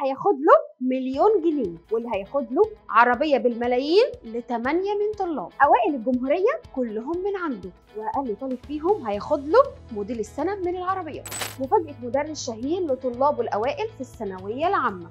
هياخد له مليون جنيه واللي هياخد له عربيه بالملايين لثمانيه من طلاب اوائل الجمهوريه كلهم من عنده واقل طالب فيهم هياخد له موديل السنه من العربيه مفاجاه مدرس شهير لطلابه الاوائل في الثانويه العامه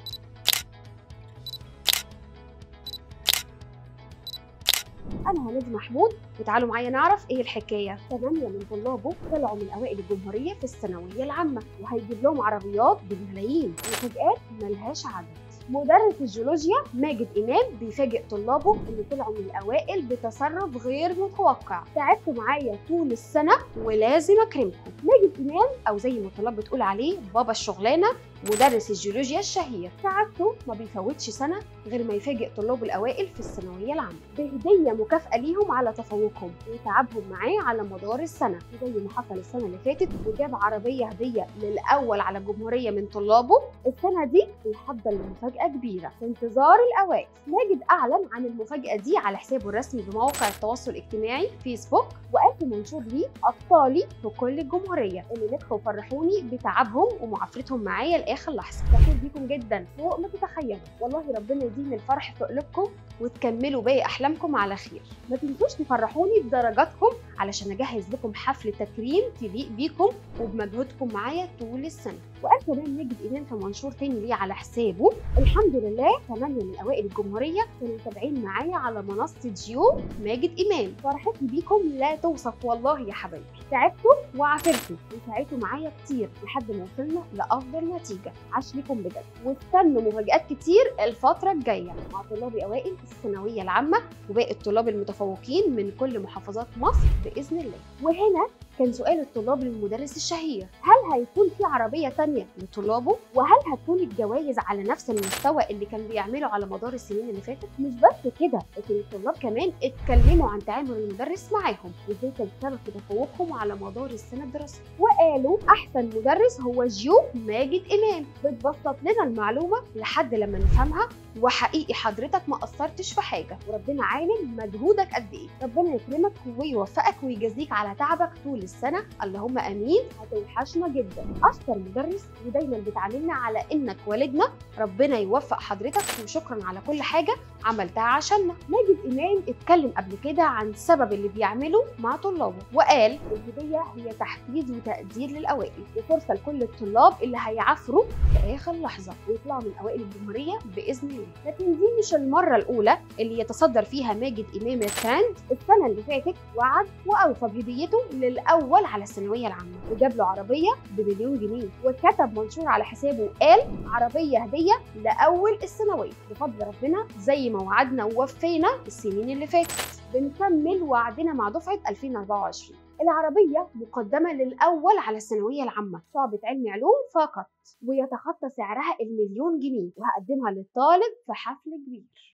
انا هنادي محمود وتعالوا معايا نعرف ايه الحكايه ثمانيه من طلابه طلعوا من اوائل الجمهوريه في الثانويه العامه وهيجيب لهم عربيات بالملايين ومفاجات ملهاش عدد مدرس الجيولوجيا ماجد امام بيفاجئ طلابه اللي طلعوا من الاوائل بتصرف غير متوقع تعبتوا معايا طول السنه ولازم اكرمكم ماجد امام او زي ما الطلاب بتقول عليه بابا الشغلانه مدرس الجيولوجيا الشهير تعبته ما بيفوتش سنه غير ما يفاجئ طلاب الاوائل في الثانويه العامه بهديه مكافاه ليهم على تفوقهم وتعبهم معاه على مدار السنه زي ما حصل السنه اللي فاتت وجاب عربيه هديه للاول على الجمهوريه من طلابه السنه دي بيحضر لمفاجاه كبيره في انتظار الاوائل ماجد اعلن عن المفاجاه دي على حسابه الرسمي بمواقع التواصل الاجتماعي فيسبوك وقال في منشور ليه ابطالي في كل الجمهوريه اللي نجحوا وفرحوني بتعبهم ومعافرتهم معايا لاخر لحظه فخور بيكم جدا فوق ما تتخيلوا والله ربنا يديم الفرح في قلوبكم وتكملوا باقي احلامكم على خير ما تنسوش تفرحوني بدرجاتكم علشان اجهز لكم حفل تكريم تليق بيكم وبمجهودكم معايا طول السنه وقال كمان ماجد امام في منشور تاني ليه على حسابه الحمد لله ثمانيه من اوائل الجمهوريه كانوا متابعين معايا على منصه جيو ماجد امام فرحتي بيكم لا توصف والله يا حبايبي تعبتوا وعافرتوا وسعيتوا معايا كتير لحد ما وصلنا لافضل نتيجه عاش ليكم بجد واستنوا مفاجات كتير الفتره الجايه مع طلاب اوائل الثانويه العامه وباقي الطلاب المتفوقين من كل محافظات مصر باذن الله وهنا كان سؤال الطلاب للمدرس الشهير هل هيكون في عربية تانية لطلابه؟ وهل هتكون الجوائز على نفس المستوى اللي كان بيعمله على مدار السنين اللي فاتت؟ مش بس كده لكن الطلاب كمان اتكلموا عن تعامل المدرس معاهم وازاي كان سبب في تفوقهم على مدار السنة الدراسية وقالوا أحسن مدرس هو جيو ماجد إمام بتبسط لنا المعلومة لحد لما نفهمها وحقيقي حضرتك ما قصرتش في حاجة وربنا عالم مجهودك قد إيه ربنا يكرمك ويوفقك ويجازيك على تعبك طول السنه اللهم امين هتوحشنا جدا اشطر مدرس ودايما بتعاملنا على انك والدنا ربنا يوفق حضرتك وشكرا على كل حاجه عملتها عشاننا ماجد امام اتكلم قبل كده عن السبب اللي بيعمله مع طلابه وقال الهديه هي تحفيز وتقدير للاوائل وفرصه لكل الطلاب اللي هيعافروا في اخر لحظه ويطلعوا من اوائل الجمهوريه باذن الله لكن دي مش المره الاولى اللي يتصدر فيها ماجد امام الترند السنه اللي فاتت وعد واوفى بهديته للاول الاول على الثانويه العامه وجاب له عربيه بمليون جنيه وكتب منشور على حسابه وقال عربيه هديه لاول الثانويه بفضل ربنا زي ما وعدنا ووفينا السنين اللي فاتت بنكمل وعدنا مع دفعه 2024 العربية مقدمة للأول على الثانوية العامة شعبة علم علوم فقط ويتخطى سعرها المليون جنيه وهقدمها للطالب في حفل كبير